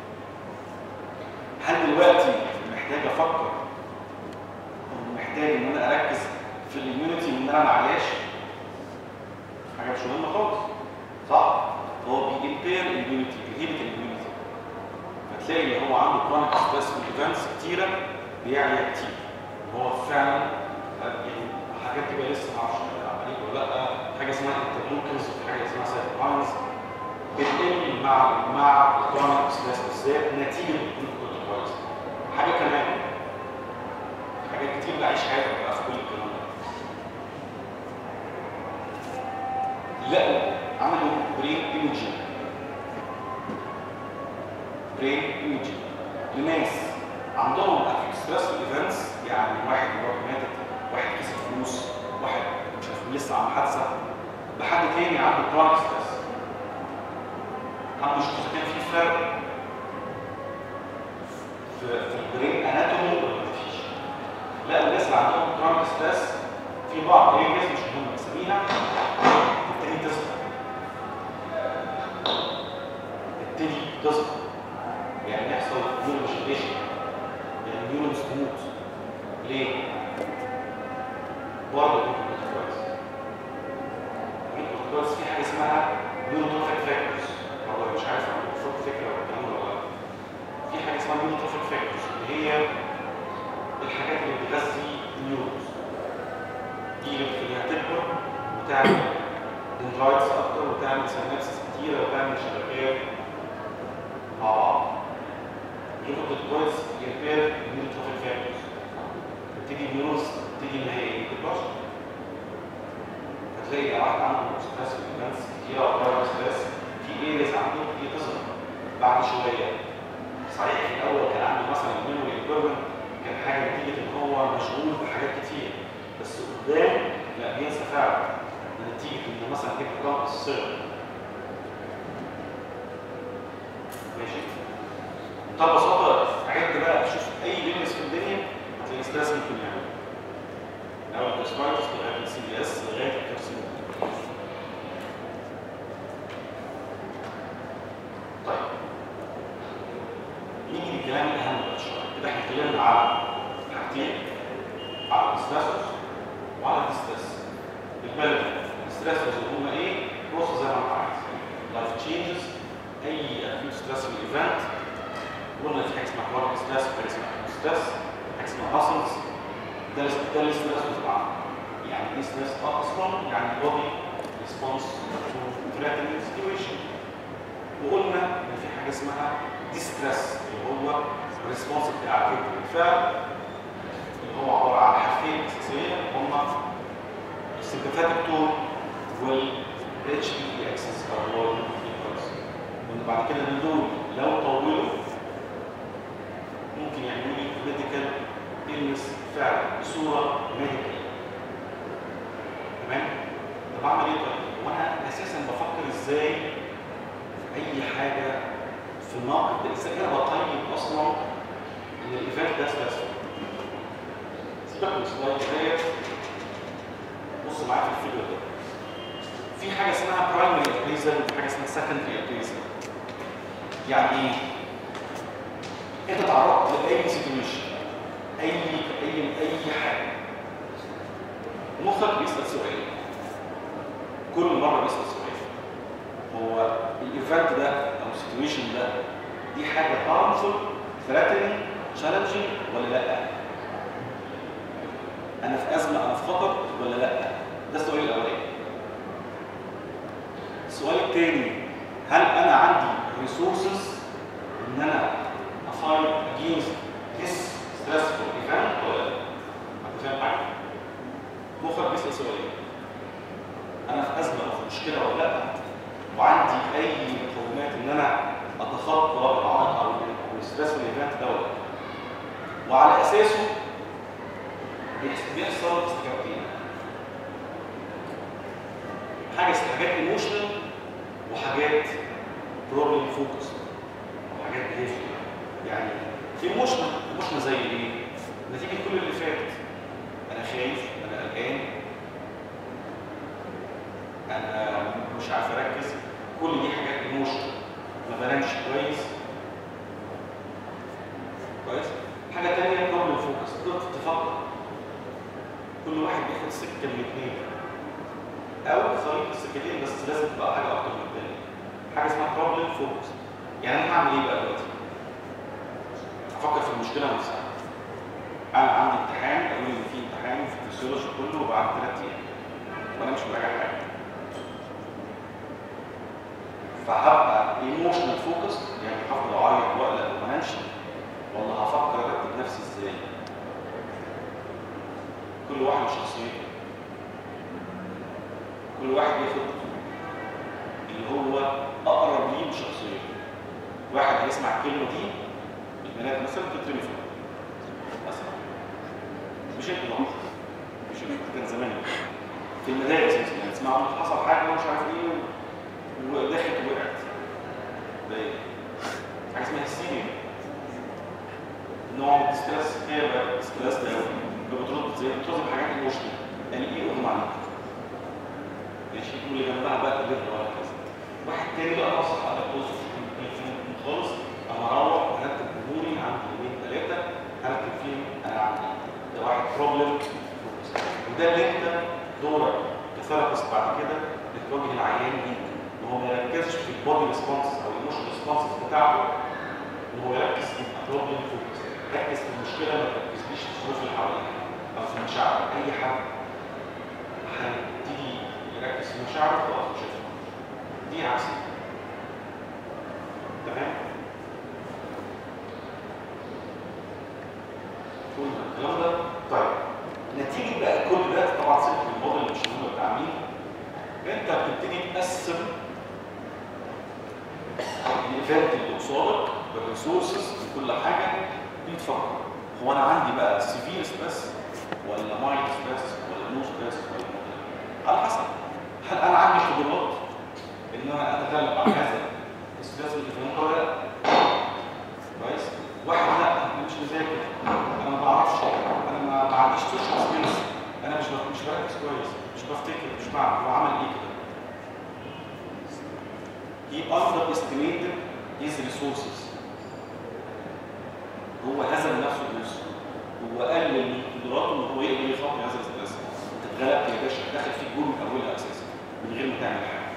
هل دلوقتي محتاج افكر او محتاج ان انا اركز في الاميونيتي وان انا ما اعياش حاجه مش مهمه خالص صح هو بيمبير الاميونيتي بيهيبت الاميونيتي فتلاقي اللي هو عنده كرونيك ستريس ايفنتس كتيره بيعيا كتير هو فعلا يعني حاجات كده لسه ما اعرفش عليك ولا لا حاجه اسمها انترلوكنز وحاجه اسمها سايتوكاينز بتقل مع مع الكرونيك ستريس بالذات نتيجه الجلوكوز كويس حاجه كمان حاجات كتير بعيش حياتك بقى في كل الكلام ده لقوا عملوا برين ايمجنج برين ايمجنج لناس عندهم اكيد ستريس ايفنتس يعني واحد مراته ماتت واحد كسب فلوس واحد مش عارف لسه عامل حادثه بحد تاني عنده كرونيك ستريس عنده مش كان في فرق في في البرين اناتومي ولا مفيش لا الناس اللي عندهم كرونيك ستريس في بعض ارياز مش مهم اساميها تبتدي تظهر تبتدي تظهر يعني يحصل نيوروجينيشن يعني النيورونز تموت ليه؟ برضه الكورتيكويدز الكورتيكويدز في حاجه اسمها نيوروتروفيك فاكتورز برضه مش عارف عندكم فوق فكره ولا الكلام ده ولا لا في حاجه اسمها نيوروتروفيك فاكتورز اللي هي الحاجات اللي بتغذي النيورونز دي اللي بتخليها تكبر وتعمل دندرايتس اكتر وتعمل سينابسس كتيره وتعمل شبكات مع بعض الجلوكوكورتيكويدز يمبير نيوروتروفيك فاكتورز تبتدي النيورونز تبتدي ان هي ايه تكبر فتلاقي لو واحد عنده ستريس ايفنتس كتيره او برايم ستريس في ايريز عنده دي تظهر بعد شويه صحيح في الاول كان عنده مثلا الميموري ايكويبمنت كان حاجه نتيجه ان هو مشغول بحاجات كتير بس قدام لا بينسى فعلا نتيجه ان مثلا كده كام الصغر ماشي طب ببساطه عد بقى تشوف اي بيزنس في الدنيا هتلاقي ستريس ممكن يعمل من اول الكوسمايتس لغايه السي بي اس لغايه الكارسينوم طيب نيجي للكلام الاهم بقى شويه كده احنا اتكلمنا على حاجتين على الستريسورز وعلى الديستريس بالبلد الستريسورز اللي هم ايه؟ بروسس زي ما انت عايز لايف تشينجز اي اكيوت ستريسفul ايفنت قلنا في حاجه اسمها كرونيك ستريس وحاجه اسمها اكيوت ستريس حاجه اسمها ماسلز ده ال- ده الستريس طبعا يعني ايه ستريس اصلا يعني بودي ريسبونس تو ثريتنينج سيتويشن وقلنا ان في حاجه اسمها ديستريس اللي هو الريسبونس بتاع الفعل اللي هو عباره عن حاجتين اساسيه هما السمباثيك تون والاتش دي اكسس او هو الفريكونس وان بعد كده ان دول لو طولوا ممكن يعملوا لي ميديكال إلنس فعلا بصوره ميديكال تمام طب اعمل ايه طيب وانا اساسا بفكر ازاي في اي حاجه في الناقد ده ازاي انا بقيم اصلا ان الايفنت ده ستريسفول سيبك من السلايد ديت بص معايا في الفيديو ده في حاجه اسمها برايمري ابريزل وفي حاجه اسمها سكندري ابريزل يعني ايه؟ انت تعرضت لاي سيتويشن اي اي اي حاجه مخك بيسال سؤال كل مره بيسال سؤال هو الايفنت ده او السيتويشن ده دي حاجه هارمفul ثريتنينج تشالنجينج ولا لا؟ انا في ازمه انا في خطر ولا لا؟ ده السؤال الاولاني. السؤال الثاني هل انا عندي ريسورسز ان انا افايت اجينست ذس ستريسفول ايفنت ولا لا؟ انت فاهم حاجه؟ مخك بيسال سؤالين انا في ازمه او في مشكله ولا لا؟ وعندي اي مقومات ان انا اتخطى العائق او الستريسفول ايفنت ده ولا لا؟ وعلى اساسه بيحص- بيحصل استجابتين حاجه اسمها حاجات ايموشنال وحاجات بروبلم فوكس وحاجات بيهيفير يعني في ايموشنال ايموشنال زي ايه؟ نتيجه كل اللي فات انا خايف انا قلقان انا مش عارف اركز كل دي حاجات ايموشنال ما بنامش كويس كويس حاجه ثانيه بروبلم فوكس تقدر تفكر كل واحد بياخد سكه من الاثنين او طريق السكتين بس لازم تبقى حاجه اكتر من الثانيه حاجه اسمها بروبلم فوكس يعني انا هعمل ايه بقى دلوقتي افكر في المشكله نفسها انا عندي امتحان قالوا لي ان في امتحان في الفسيولوجي كله بعد ثلاث ايام وانا مش مراجع حاجه فهبقى ايموشنال فوكس يعني هفضل اعيط واقلق وما انامش ولا هفكر ارتب نفسي ازاي كل واحد وشخصيته كل واحد ياخد اللي هو اقرب ليه بشخصيته واحد هيسمع الكلمه دي البنات مثلا تترمي فيها مثلا مش انت لوحدك مش انت كان زمان في المدارس مثلا يسمعوا حصل حاجه ومش عارف ايه ودخلت ووقعت ده ايه؟ حاجه اسمها السيريا نوع من الستريس هي بقى ستريس ده بترد زي بترد بحاجات ايموشنال يعني ايه اغمى عليك ماشي واللي جنبها بقى كبير ولا كذا واحد تاني بقى نصح على بص خالص انا هروح هرتب اموري عندي يومين ثلاثه هرتب فيهم انا عندي إيه. ده واحد بروبلم وده اللي انت دورك كثيرابيست بعد كده بتواجه العيان بيه ان هو ما يركزش في البودي ريسبونسز او الايموشن ريسبونسز بتاعته ان هو يركز في البروبلم فوكس ركز في المشكله ما تركزليش في الظروف اللي حواليك او في مشاعر اي حد هيبتدي يركز في مشاعره خلاص مش هيفهم دي عكسيه تمام قلنا الكلام ده طيب نتيجه بقى كل ده طبعا سيبك من الموديل مش مهم بتاع مين انت بتبتدي تقسم الايفنت اللي قصادك بالريسورسز بكل حاجه دي تفكر هو انا عندي بقى سيفير ستريس ولا مايلد ستريس ولا نو ستريس ولا moderate؟ على حسب هل انا عندي قدرات ان انا اتغلب على هذا الستريس الايفنت ولا لا كويس واحد لا انا مش مذاكر انا ما بعرفش انا ما ما عنديش سوشيال سكيلز انا مش ب- مش بركز كويس مش بفتكر مش بعمل هو عمل ايه كده he underestimated his resources هو هزم نفسه بنفسه هو قلل من قدراته ان هو يقدر يخاطر هذا الاسترس انت اتغلبت يا باشا داخل فيك جول من اولها اساسا من غير ما تعمل حاجه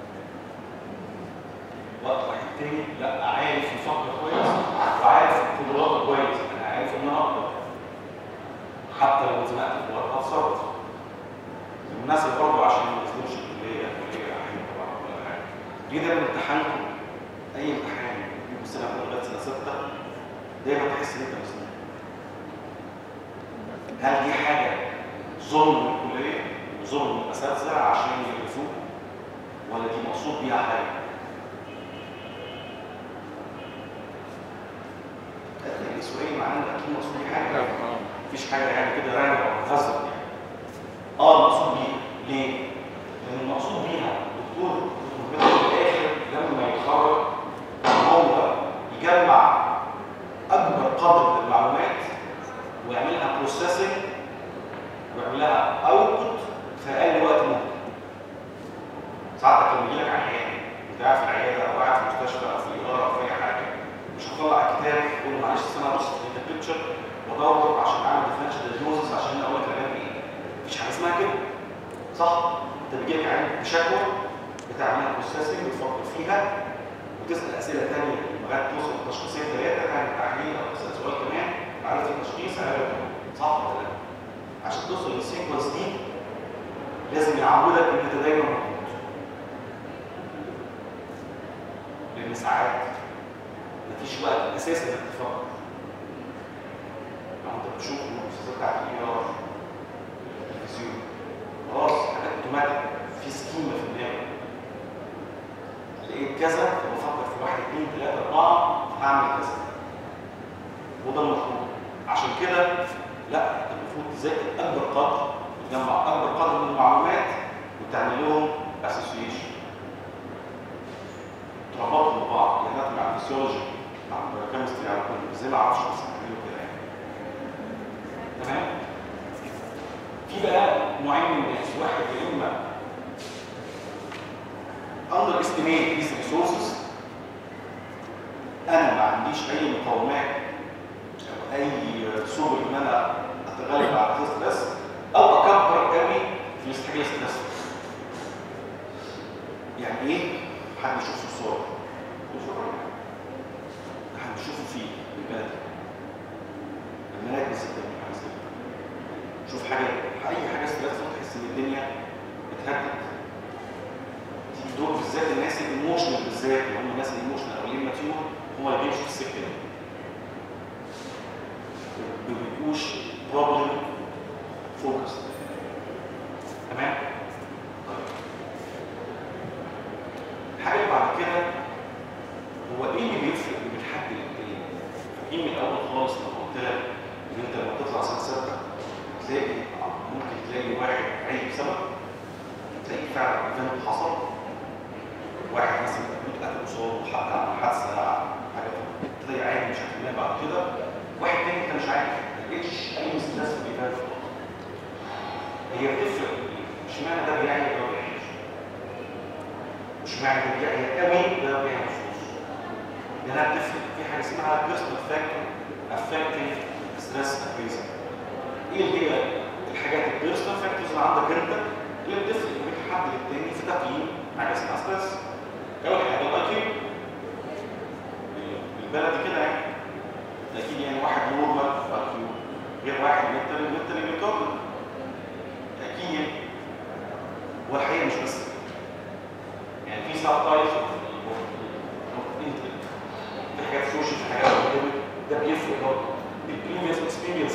وقت واحد تاني لا عارف يفكر كويس وعارف قدراته كويس انا عارف ان انا اقدر حتى لو اتزنقت في ورقه اتصرف بالمناسبه برضه عشان ما نظلمش الكليه الكليه احيانا طبعا ولا حاجه ليه دايما امتحانكم اي امتحان يجيبوا سنه من لغايه سنه سته دايما تحس ان انت مسلم هل دي حاجه ظلم من الكليه وظلم من الاساتذه عشان يعرفوك ولا دي مقصود بيها حاجه؟ الاسرائيلي معناه اكيد مقصود بيه حاجه مفيش حاجه يعني كده راجع او مهزأ يعني اه المقصود بيه ليه؟ لان المقصود بيها الدكتور الدكتور في الاخر لما يتخرج هو يجمع اكبر قدر من المعلومات ويعملها بروسيسنج ويعملها اوتبوت في اقل وقت ممكن ساعتك لما يجي لك عيان انت قاعد في العياده او قاعد في المستشفى او في الاداره او في اي حاجه مش هطلع كتاب اقول له معلش أصل انا ابص في البيكتشر وادور عشان اعمل ديفرنشال دياجنوزس عشان اقول لك العلاج ايه مفيش حاجه اسمها كده صح انت بيجي لك عيان بشكوى بتعملها بروسيسنج وتفكر فيها وتسال اسئله ثانيه لغايه توصل لتشخيصين ثلاثه تعمل تحليل او تسال سؤال كمان عرفت التشخيص عرفت صح ولا لا عشان توصل للسيكونس دي لازم يعودك ان انت دايما موجود لان ساعات مفيش وقت اساسا انك تفكر لو انت بتشوف المؤسسات بتاعت الاي ار التلفزيون خلاص حاجات اوتوماتيك في سكيمه في دماغك لقيت كذا فبفكر في واحد اثنين ثلاثه اربعه هعمل كذا وده المطلوب عشان كده لا انت المفروض تذاكر اكبر قدر وتجمع اكبر قدر من المعلومات وتعمل لهم اسوسيشن تربطهم ببعض يعني مع الفسيولوجي مع الكيمستري على كل ازاي ما اعرفش بس اعمله كده يعني تمام في بقى نوعين من الناس واحد يا اما under estimate these resources انا ما عنديش اي مقاومات او اي سبل ان انا اتغلب على الستريس او اكبر قوي في الاستحاله ستريس يعني ايه حد يشوف الصور الصور حد يشوفه فيه بالبلد الملاك بالذات حاجه زي كده. شوف حاجه اي حاجه ستريس تحس ان الدنيا اتهدت دي دول بالذات الناس الايموشنال بالذات اللي هم الناس الايموشنال او الاماتيور هم اللي بيمشوا في السكه دي ما بيبقوش بروبلم فوكس تمام طيب الحاجه اللي بعد كده هو ايه اللي بيفرق من حد للتاني فاكرين من الاول خالص لما قلت لك ان انت لما تطلع سنه سته تلاقي ممكن تلاقي واحد عيب بسبب تلاقي فعلا ايفنت حصل واحد مثلا ابوه قتل قصاده حد عمل حادثه حاجه تلاقي عادي مش هتلاقي بعد كده واحد تاني انت مش عارف ما لقيتش اي ستريس في الايفنت هي بتفرق اشمعنى ده بيعمل ده ما بيعملش اشمعنى ده بيعمل قوي ده ما بيعملش لانها بتفرق في حاجه اسمها بيرسونال فاكتور افكتنج ستريس ابريزل ايه اللي هي الحاجات البيرسونال فاكتورز اللي عندك انت اللي بتفرق بين حد للتاني في تقييم حاجه اسمها ستريس اول حاجه الاي كيو بالبلدي كده يعني اكيد يعني واحد نورمال اي كيو غير واحد ميتال ميتال ريتارد اكيد يعني هو الحقيقه مش بس كده. يعني في سب تايبس في حاجات سوشيال في حاجات academic، ده بيفرق برضه البريفيوس اكسبيرينس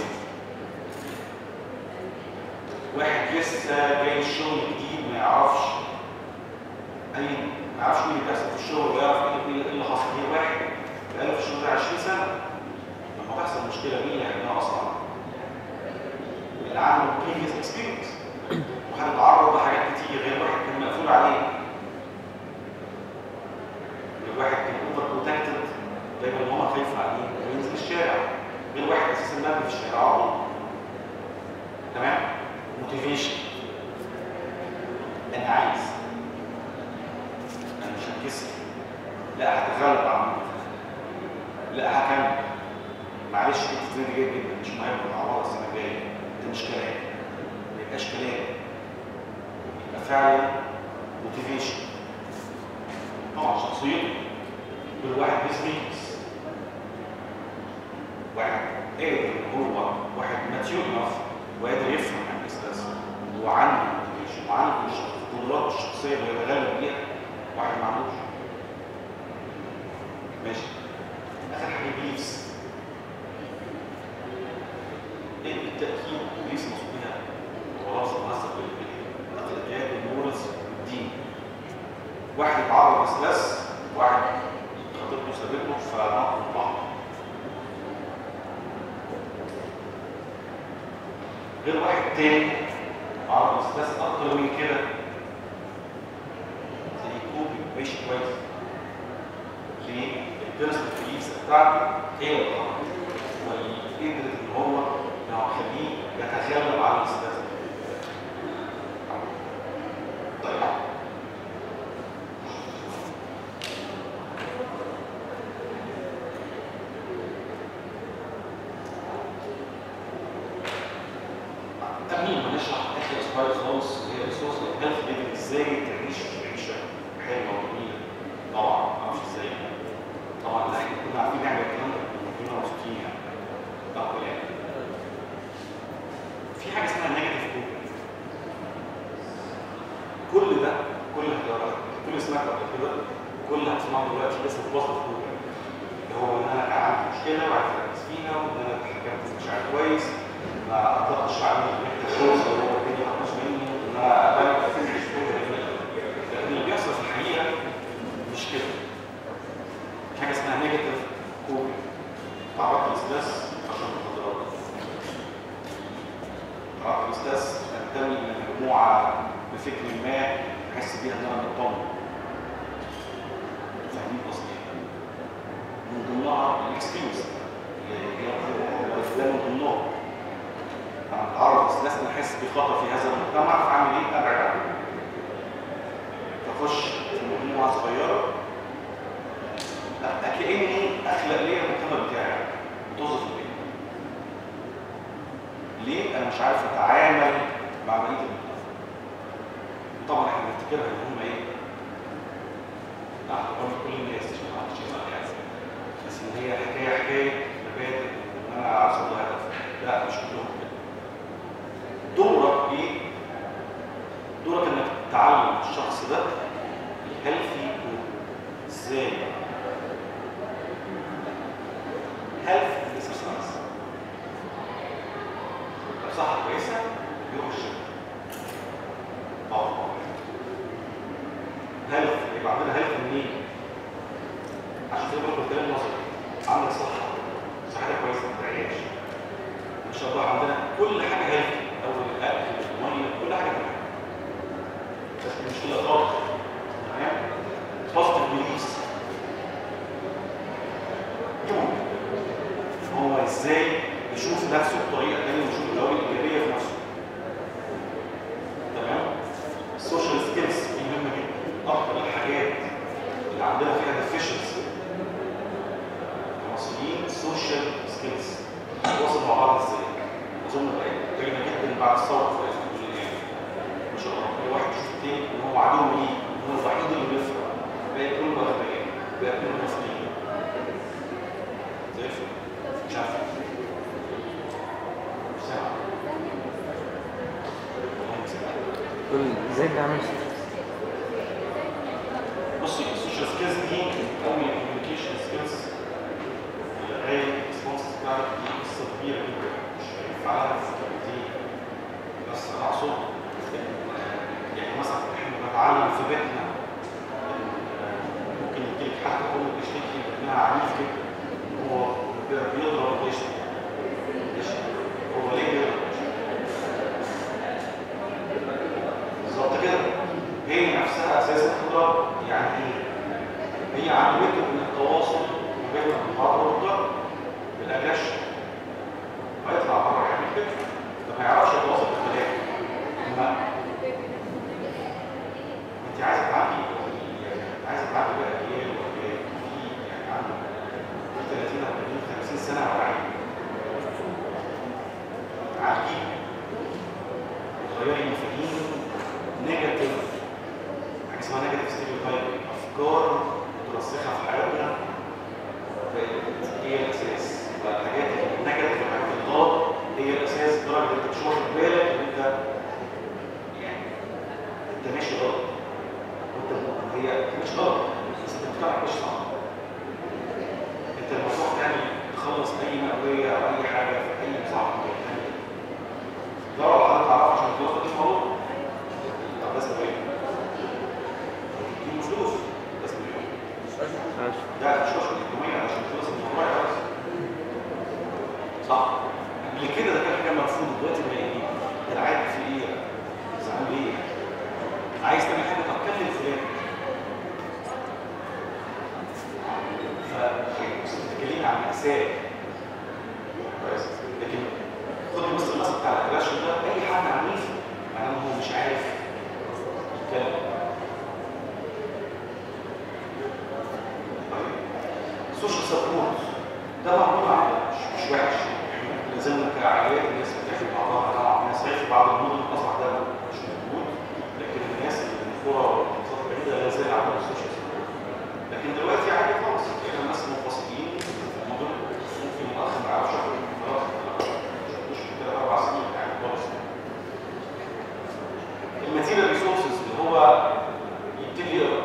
واحد لسه جاي الشغل جديد ما يعرفش اي ما يعرفش ايه اللي بيحصل في الشغل ويعرف ايه اللي- إيه اللي حصل هي واحد بقاله في الشغل ده 20 سنه لما تحصل مشكله مين اللي هيحلها اصلا؟ اللي عنده بريفيوس اكسبيرينس وهنتعرض لحاجات كتير غير واحد كان مقفول عليه غير واحد كان اوفر بروتكتد دايما ماما خايفه عليه وينزل الشارع غير واحد اساسا مرمي في الشارع على طول. تمام موتيفيشن انا عايز انا مش هتكسر لا هتغلب على الموقف لا هكمل معلش كنت زي جيد جدا مش مهم نعوضها السنه الجايه ده مش كلام ما يبقاش كلام يبقى فعلا موتيفيشن طبعا شخصيته كل واحد بيزنس واحد قادر ان هو واحد ماتيور انف وقادر يفهم عن الاستاذ وعنده موتيفيشن وعنده القدرات الشخصيه اللي يتغلب بيها واحد ما عندوش ماشي اخر حاجه بيليفز ايه بالتاكيد بيليفز مقصود بيها خلاص مناسب بالاخلاقيات والمورالز والدين واحد يتعرض لستريس واحد خطيبته سابته فنقطوا بعض غير واحد تاني عرض لستريس اكتر من كده زي كوبي ماشي كويس ليه؟ البيرسونال بيليفز بتاعته هي اللي غلط واللي قدرت ان هو ان هو يخليه يتغلب على الاستاذ طيب أمين هنشرح آخر أسبوع خالص اللي هي ريسورس الهيلث ليفل إزاي تعيش عيشة حلوة وجميلة طبعا معرفش إزاي طبعا لا إحنا كنا عارفين نعمل الكلام ده كنا مبسوطين يعني طبعا يعني في حاجة اسمها نيجاتيف كود كل ده كل هتقرا كل اللي سمعته قبل كده كل اللي هتسمعه دلوقتي لسه في وسط الكود اللي هو ان انا كان عندي مشكله وعايز اركز فيها وان انا اتحكمت في مشاعر كويس ما اطلقش على الفلوس اللي هو الدنيا هتخش مني ان انا ابقى في لكن اللي بيحصل في الحقيقه مش كده في حاجه اسمها نيجاتيف كود تعرضت للستريس عشان المخدرات تعرضت للستريس انتمي الى مجموعه بفكر ما احس بيها ان انا مطمن فاهمين قصدي إيه؟ من ضمنها الاكسبيرينس ده من ضمنهم انا متعرض للناس انا احس بخطر في هذا المجتمع فاعمل ايه؟ ابعد عنه تخش في مجموعه صغيره كاني اخلق ليا المجتمع بتاعي توظف البيت ليه؟ انا مش عارف اتعامل مع بقيه المجتمع طبعا احنا بنفتكرها ان هم ايه؟ احترام كل الناس عشان ما حدش يزعل يعني بس ان هي حكايه حكايه مبادئ وان انا عاوز اوصل لهدف لا مش كلهم كده دورك ايه؟ دورك انك تعلم الشخص ده الهيلثي ازاي؟ هيلث اكسرسايز لو صحه كويسه يروح الجيم طبعا هيلث يبقى عندنا هيلث منين؟ عشان زي ما قلت الكلام نظري عندك صحه صحتك كويسه ما تعياش ان شاء الله عندنا كل حاجه هيلث اول الاكل الميه كل حاجه تمام بس المشكله خالص تمام بوزيتيف بيليفز هو ازاي يشوف نفسه بطريقه ثانيه ويشوف الجوانب الايجابيه في نفسه تمام السوشيال سكيلز دي مهمه جدا اكتر الحاجات اللي عندنا فيها ديفيشنسي المصريين السوشيال سكيلز نتواصل مع بعض ازاي اظن بقت باينه جدا بعد الثوره في التكنولوجيا ما شاء الله كل واحد يشوف التاني ان هو عدو ليه هو الوحيد اللي بيفرق باقي كل بقى اتنين مصريين زي الفل مش عارف مش سامع والله مش سامع. قول ازاي بتعمل بصي السوشيال سكيلز دي او الكوميونيكيشن سكيلز الغاية الريسبونسز بتاعتك دي قصة كبيرة جدا مش هينفع لها في كلمتين بس انا اقصد إن- يعني مثلا احنا بنتعلم في بيتنا إن ممكن يجيلك حد يكون بيشتكي انها عنيف جدا إن هو بيضرب ويشتم يشتم. هو ليه بيضرب ويشتم؟ بالظبط كده هي نفسها اساسا تضرب يعني ايه؟ هي علمته من التواصل ما بين المحاضره والضرب بالاجريشن ويطلع بره يعمل كده طب ما يعرفش يتواصل بالكلام ما انت عايزه تعدي يعني عايزه تعدي بقى اجيال واجيال في يعني عنده 30 40 50 سنه وعي عجيب غيري مفاهيم نيجاتيف حاجه اسمها نيجاتيف ستيريوتايب افكار مترسخه في حياتنا بقت هي الاساس والحاجات النيجاتيف والحاجات الغلط هي الاساس لدرجه ان انت مش واخد بالك ان انت يعني انت ماشي غلط وانت هي مش غلط بس انت بتعرف مش صح انت المفروض يعني تخلص اي مأوية او اي حاجه في اي صعب دور على حد تعرفه عشان تخلص دي الموضوع طب لازم ايه؟ دي فلوس لازم ايه؟ ماشي لا مش وصل الحكومية عشان تخلص الموضوع يا ريس صح قبل كده ده كان حاجه مرفوضه دلوقتي بقى ايه؟ ده عادي في ايه؟ زعلان ليه؟ عايز تعمل حاجه طب كلم فلان ف بس بتتكلمي عن مأساة كويس لكن خد المثل المثل بتاع الاجريشن ده اي حد عنيف معناه ان هو مش عارف يتكلم السوشيال سبورت ده موجود عندنا مش, مش وحش احنا لازلنا كعائلات الناس بتحكي بعضها طبعا الناس في بعض المدن اصبح ده مش موجود لكن الناس اللي من القرى والمناطق البعيده لا زال عندهم السوشيال سبورت لكن دلوقتي عادي خالص احنا الناس منفصلين في المدن ممكن الاخ ما يعرفش خلاص مش كده اربع سنين يعني خالص الماتيريال ريسورسز اللي هو يبتدي يقرا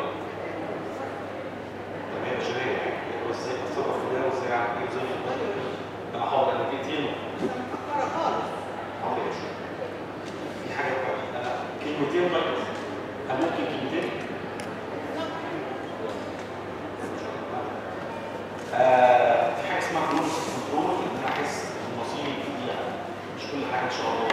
تنمية بشرية يعني وازاي اتصرف في ده وازاي اعمل ايه وازاي أخد- انا حاضر انا كلمتين حاضر يا باشا في حاجة كويسة انا كلمتين بس هل ممكن كلمتين؟ آه في حاجة اسمها كنترول كنترول ان انا احس ان مصيري في دقيقة مش كل حاجة ان شاء الله